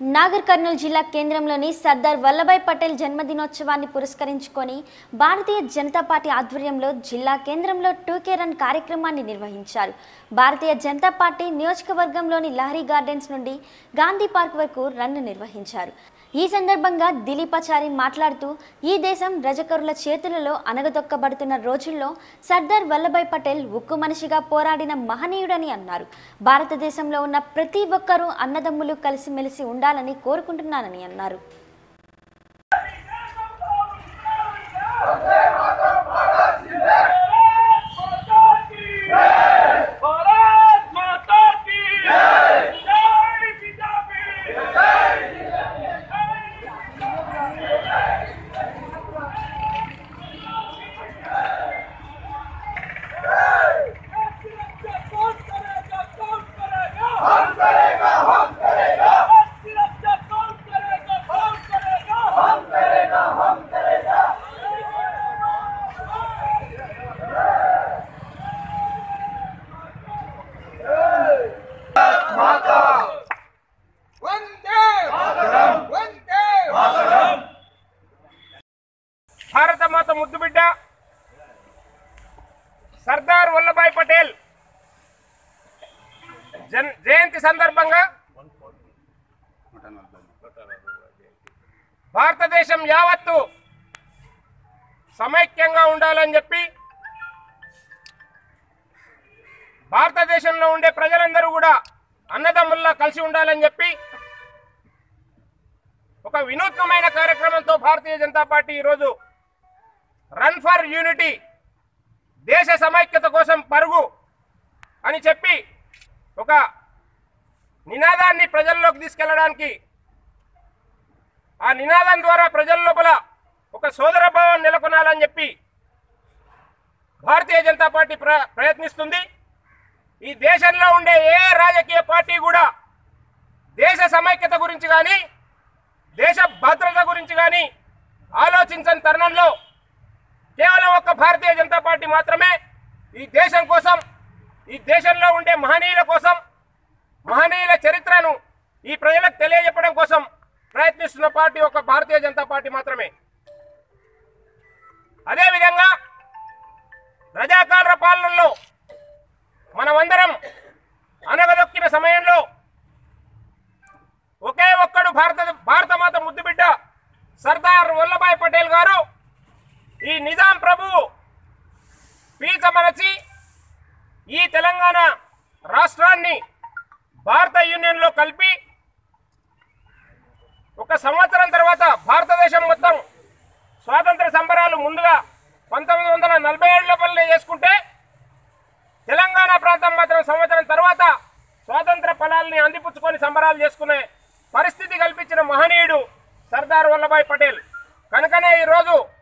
నాగర్ కర్నూలు జిల్లా కేంద్రంలోని సర్దార్ వల్లభాయ్ పటేల్ జన్మదినోత్సవాన్ని పురస్కరించుకొని భారతీయ జనతా పార్టీ ఆధ్వర్యంలో జిల్లా కేంద్రంలో టూకే రన్ కార్యక్రమాన్ని నిర్వహించారు భారతీయ జనతా పార్టీ నియోజకవర్గంలోని లహరి గార్డెన్స్ నుండి గాంధీ పార్క్ వరకు రన్ నిర్వహించారు ఈ సందర్భంగా దిలీపాచారి మాట్లాడుతూ ఈ దేశం రజకరుల చేతులలో అనగదొక్కబడుతున్న రోజుల్లో సర్దార్ వల్లభాయ్ పటేల్ ఉక్కు మనిషిగా పోరాడిన మహనీయుడని అన్నారు భారతదేశంలో ఉన్న ప్రతి ఒక్కరూ అన్నదమ్ములు కలిసిమెలిసి ఉండాలని కోరుకుంటున్నానని అన్నారు भारत माता की जय बीजेपी कौन करेगा कौन करेगा हम करेगा हम करेगा सुरक्षा कौन करेगा कौन करेगा हम करेगा हम करेगा వందే వందే భారత మాత ముద్దు బిడ్డ సర్దార్ వల్లభాయ్ పటేల్ జన్ జయంతి సందర్భంగా భారతదేశం యావత్తు సమైక్యంగా ఉండాలని చెప్పి భారతదేశంలో ఉండే ప్రజలందరూ కూడా అన్నదమ్ముల్లా కలిసి ఉండాలని చెప్పి ఒక వినూత్నమైన కార్యక్రమంతో భారతీయ జనతా పార్టీ ఈరోజు రన్ ఫర్ యూనిటీ దేశ సమైక్యత కోసం పరుగు అని చెప్పి ఒక నినాదాన్ని ప్రజల్లోకి తీసుకెళ్ళడానికి ఆ నినాదం ద్వారా ప్రజల లోపల ఒక సోదర భావం నెలకొనాలని చెప్పి భారతీయ జనతా పార్టీ ప్ర ప్రయత్నిస్తుంది ఈ దేశంలో ఉండే ఏ రాజకీయ పార్టీ కూడా దేశ సమైక్యత గురించి కానీ దేశ భద్రత గురించి కానీ ఆలోచించని తరుణంలో కేవలం ఒక్క భారతీయ జనతా పార్టీ మాత్రమే ఈ దేశం కోసం ఈ దేశంలో ఉండే మహనీయుల కోసం మహనీయుల చరిత్రను ఈ ప్రజలకు తెలియజెప్పడం కోసం ప్రయత్నిస్తున్న పార్టీ ఒక భారతీయ జనతా పార్టీ మాత్రమే అదేవిధంగా రజాకాల పాలనలో మనమందరం అనగదొక్కిన సమయంలో ఒకే ఒక్కడు భారత భారత మాత ముద్దు బిడ్డ సర్దార్ వల్లభాయ్ పటేల్ గారు ఈ నిజాం ప్రభువు పీచమరచి ఈ తెలంగాణ రాష్ట్రాన్ని భారత యూనియన్లో కలిపి ఒక సంవత్సరం తర్వాత భారతదేశం మొత్తం స్వాతంత్ర సంబరాలు ముందుగా పంతొమ్మిది వందల నలభై ఏడు లోపలనే చేసుకుంటే తెలంగాణ ప్రాంతం మాత్రం సంవత్సరం తర్వాత స్వాతంత్ర ఫలాల్ని అందిపుచ్చుకొని సంబరాలు చేసుకునే పరిస్థితి కల్పించిన మహనీయుడు సర్దార్ వల్లభాయ్ పటేల్ కనుకనే ఈరోజు